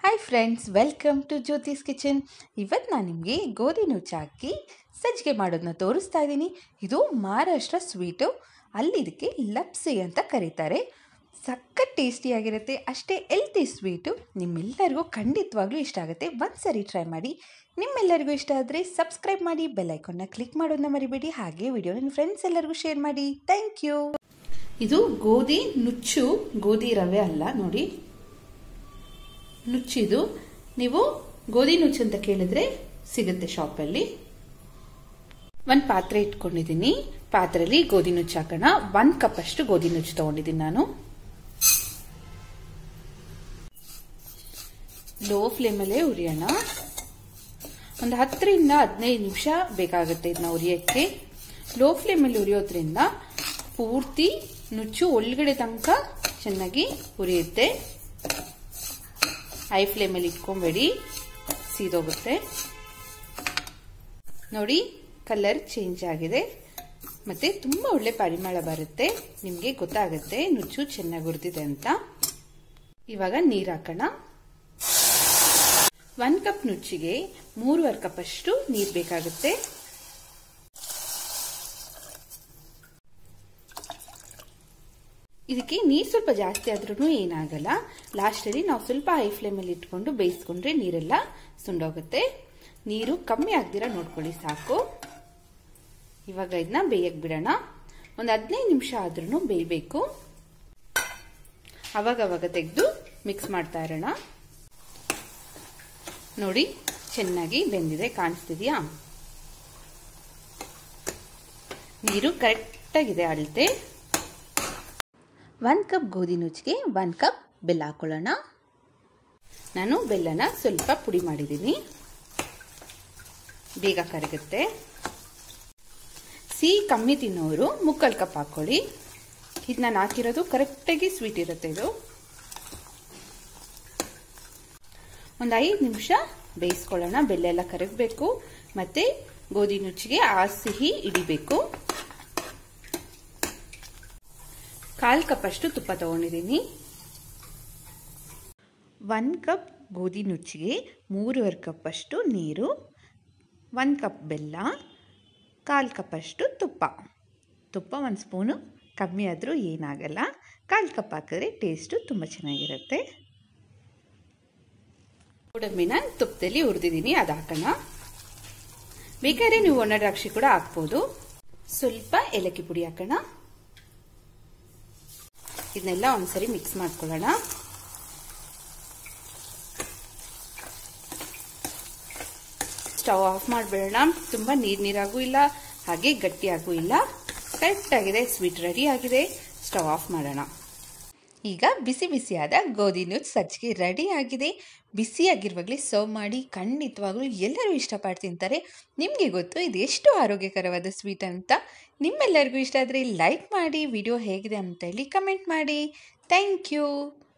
hi friends welcome to Jyothi's kitchen ಇವತ್ತು ನಾನು ನಿಮಗೆ ಗೋಧಿ ನುಚ್ಚು ಹಾಕಿ ಸಜ್ಜಿಗೆ ಮಾಡೋದನ್ನ ತೋರಿಸ್ತಾ ಇದ್ದೀನಿ ಇದು ಮಹಾರಾಷ್ಟ್ರ ಸ್ವೀಟು ಅಲ್ಲಿ ಇದಕ್ಕೆ ಲಪ್ಸಿ ಅಂತ ಕರೀತಾರೆ ಸಖತ್ ಟೇಸ್ಟಿಯಾಗಿರುತ್ತೆ ಅಷ್ಟೇ ಎಲ್ತಿ ಸ್ವೀಟು ನಿಮ್ಮೆಲ್ಲರಿಗೂ ಖಂಡಿತವಾಗ್ಲೂ ಇಷ್ಟ ಆಗುತ್ತೆ ಒಂದು ಸರಿ ಟ್ರೈ ಮಾಡಿ ನಿಮ್ಮೆಲ್ಲರಿಗೂ ಇಷ್ಟ ಆದರೆ ಸಬ್ಸ್ಕ್ರೈಬ್ ಮಾಡಿ ಬೆಲ್ ಐಕಾನ್ನ ಕ್ಲಿಕ್ ಮಾಡೋದನ್ನ ಮರಿಬೇಡಿ ಹಾಗೆ ವಿಡಿಯೋ ನಿಮ್ಮ ಫ್ರೆಂಡ್ಸ್ ಎಲ್ಲರಿಗೂ ಶೇರ್ ಮಾಡಿ ಥ್ಯಾಂಕ್ ಯು ಇದು ಗೋಧಿ ನುಚ್ಚು ಗೋಧಿ ರವೆ ಅಲ್ಲ ನೋಡಿ ನುಚ್ಚಿದು ನೀವು ಗೋಧಿ ನುಚ್ಚು ಅಂತ ಕೇಳಿದ್ರೆ ಸಿಗುತ್ತೆ ಶಾಪಲ್ಲಿ ಒಂದು ಪಾತ್ರೆ ಇಟ್ಕೊಂಡಿದ್ದೀನಿ ಪಾತ್ರೆಯಲ್ಲಿ ಗೋಧಿ ನುಚ್ಚು ಹಾಕೋಣ ಒಂದು ಕಪ್ ಅಷ್ಟು ಗೋಧಿ ನುಚ್ಚು ತಗೊಂಡಿದ್ದೀನಿ ನಾನು ಲೋ ಫ್ಲೇಮಲ್ಲೇ ಉರಿಯೋಣ ಒಂದು ಹತ್ತರಿಂದ ಹದಿನೈದು ನಿಮಿಷ ಬೇಕಾಗುತ್ತೆ ಇದನ್ನ ಉರಿಯೋಕ್ಕೆ ಲೋ ಫ್ಲೇಮಲ್ಲಿ ಉರಿಯೋದ್ರಿಂದ ಪೂರ್ತಿ ನುಚ್ಚು ಒಳಗಡೆ ತನಕ ಚೆನ್ನಾಗಿ ಉರಿಯುತ್ತೆ ಹೈ ಫ್ಲೇಮಲ್ಲಿ ಇಟ್ಕೊಬೇಡಿ ಸೀದೋಗುತ್ತೆ ನೋಡಿ ಕಲರ್ ಚೇಂಜ್ ಆಗಿದೆ ಮತ್ತೆ ತುಂಬ ಒಳ್ಳೆ ಪರಿಮಳ ಬರುತ್ತೆ ನಿಮಗೆ ಗೊತ್ತಾಗುತ್ತೆ ನುಚ್ಚು ಚೆನ್ನಾಗಿ ಹುರಿದಿದೆ ಅಂತ ಇವಾಗ ನೀರು ಹಾಕೋಣ ಒಂದು ಕಪ್ ನುಚ್ಚಿಗೆ ಮೂರುವರೆ ಕಪ್ ಅಷ್ಟು ನೀರು ಬೇಕಾಗುತ್ತೆ ಇದಕ್ಕೆ ನೀರು ಸ್ವಲ್ಪ ಜಾಸ್ತಿ ಆದ್ರೂ ಏನಾಗಲ್ಲ ಲಾಸ್ಟಲ್ಲಿ ನಾವು ಸ್ವಲ್ಪ ಹೈ ಫ್ಲೇಮಲ್ಲಿ ಇಟ್ಕೊಂಡು ಬೇಯಿಸ್ಕೊಂಡ್ರೆ ನೀರೆಲ್ಲ ಸುಂಡೋಗುತ್ತೆ ನೀರು ಕಮ್ಮಿ ಆಗ್ದಿರ ನೋಡ್ಕೊಳ್ಳಿ ಸಾಕು ಇವಾಗ ಇದನ್ನ ಬೇಯಕ್ಕೆ ಬಿಡೋಣ ಒಂದು ಹದಿನೈದು ನಿಮಿಷ ಆದ್ರೂ ಬೇಯಬೇಕು ಅವಾಗ ಅವಾಗ ತೆಗೆದು ಮಿಕ್ಸ್ ಮಾಡ್ತಾ ಇರೋಣ ನೋಡಿ ಚೆನ್ನಾಗಿ ಬೆಂದಿದೆ ಕಾಣಿಸ್ತಿದ್ಯಾ ನೀರು ಕರೆಕ್ಟಾಗಿದೆ ಅಳತೆ ಒಂದು ಕಪ್ ಗೋಧಿ ನುಚ್ಚಿಗೆ ಒಂದು ಕಪ್ ಬೆಲ್ಲ ಹಾಕೊಳ್ಳೋಣ ನಾನು ಬೆಲ್ಲನ ಸ್ವಲ್ಪ ಪುಡಿ ಮಾಡಿದ್ದೀನಿ ಬೇಗ ಕರಗುತ್ತೆ ಸಿಹಿ ಕಮ್ಮಿ ತಿನ್ನೋರು ಮುಕ್ಕಲ್ ಕಪ್ ಹಾಕ್ಕೊಳ್ಳಿ ಇದು ನಾನು ಹಾಕಿರೋದು ಕರೆಕ್ಟಾಗಿ ಸ್ವೀಟ್ ಇರುತ್ತೆ ಇದು ಒಂದು ಐದು ನಿಮಿಷ ಬೇಯಿಸ್ಕೊಳ್ಳೋಣ ಬೆಲ್ಲ ಎಲ್ಲ ಕರಗಬೇಕು ಮತ್ತು ಗೋಧಿ ನುಚ್ಚಿಗೆ ಆ ಸಿಹಿ ಹಿಡಿಬೇಕು ಕಾಲು ಕಪ್ ಅಷ್ಟು ತುಪ್ಪ ತಗೊಂಡಿದ್ದೀನಿ ಒಂದು ಕಪ್ ಗೋಧಿ ನುಚ್ಚಿಗೆ ಮೂರುವರೆ ಕಪ್ ಅಷ್ಟು ನೀರು ಒಂದು ಕಪ್ ಬೆಲ್ಲ ಕಾಲು ಕಪ್ ಅಷ್ಟು ತುಪ್ಪ ತುಪ್ಪ ಒಂದು ಸ್ಪೂನು ಕಮ್ಮಿ ಆದರೂ ಏನಾಗಲ್ಲ ಕಾಲು ಕಪ್ ಹಾಕಿದ್ರೆ ಟೇಸ್ಟು ತುಂಬ ಚೆನ್ನಾಗಿರುತ್ತೆ ಗೋಡಂಬಿನ ತುಪ್ಪದಲ್ಲಿ ಹುರಿದಿದ್ದೀನಿ ಅದು ಹಾಕೋಣ ಬೇಕಾದ್ರೆ ನೀವು ಒಣ ದ್ರಾಕ್ಷಿ ಕೂಡ ಹಾಕ್ಬೋದು ಸ್ವಲ್ಪ ಏಲಕ್ಕಿ ಪುಡಿ ಹಾಕೋಣ ಇದನ್ನೆಲ್ಲ ಒಂದ್ಸರಿ ಮಿಕ್ಸ್ ಮಾಡ್ಕೊಳ್ಳೋಣ ಸ್ಟವ್ ಆಫ್ ಮಾಡಿಬಿಡೋಣ ತುಂಬ ನೀರು ನೀರಾಗೂ ಇಲ್ಲ ಹಾಗೆ ಗಟ್ಟಿಯಾಗೂ ಇಲ್ಲ ಕರೆಕ್ಟಾಗಿದೆ ಸ್ವೀಟ್ ರೆಡಿ ಆಗಿದೆ ಸ್ಟವ್ ಆಫ್ ಮಾಡೋಣ ಈಗ ಬಿಸಿ ಬಿಸಿಯಾದ ಗೋಧಿ ನುಚ್ಚು ಸಜ್ಜಿಗೆ ರೆಡಿ ಆಗಿದೆ ಬಿಸಿಯಾಗಿರುವಾಗಲೇ ಸರ್ವ್ ಮಾಡಿ ಖಂಡಿತವಾಗ್ಲೂ ಎಲ್ಲರೂ ಇಷ್ಟಪಟ್ಟು ತಿಂತಾರೆ ನಿಮಗೆ ಗೊತ್ತು ಇದು ಎಷ್ಟು ಆರೋಗ್ಯಕರವಾದ ಸ್ವೀಟ್ ಅಂತ ನಿಮ್ಮೆಲ್ಲರಿಗೂ ಇಷ್ಟ ಆದರೆ ಲೈಕ್ ಮಾಡಿ ವಿಡಿಯೋ ಹೇಗಿದೆ ಅಂತ ಹೇಳಿ ಕಮೆಂಟ್ ಮಾಡಿ ಥ್ಯಾಂಕ್ ಯು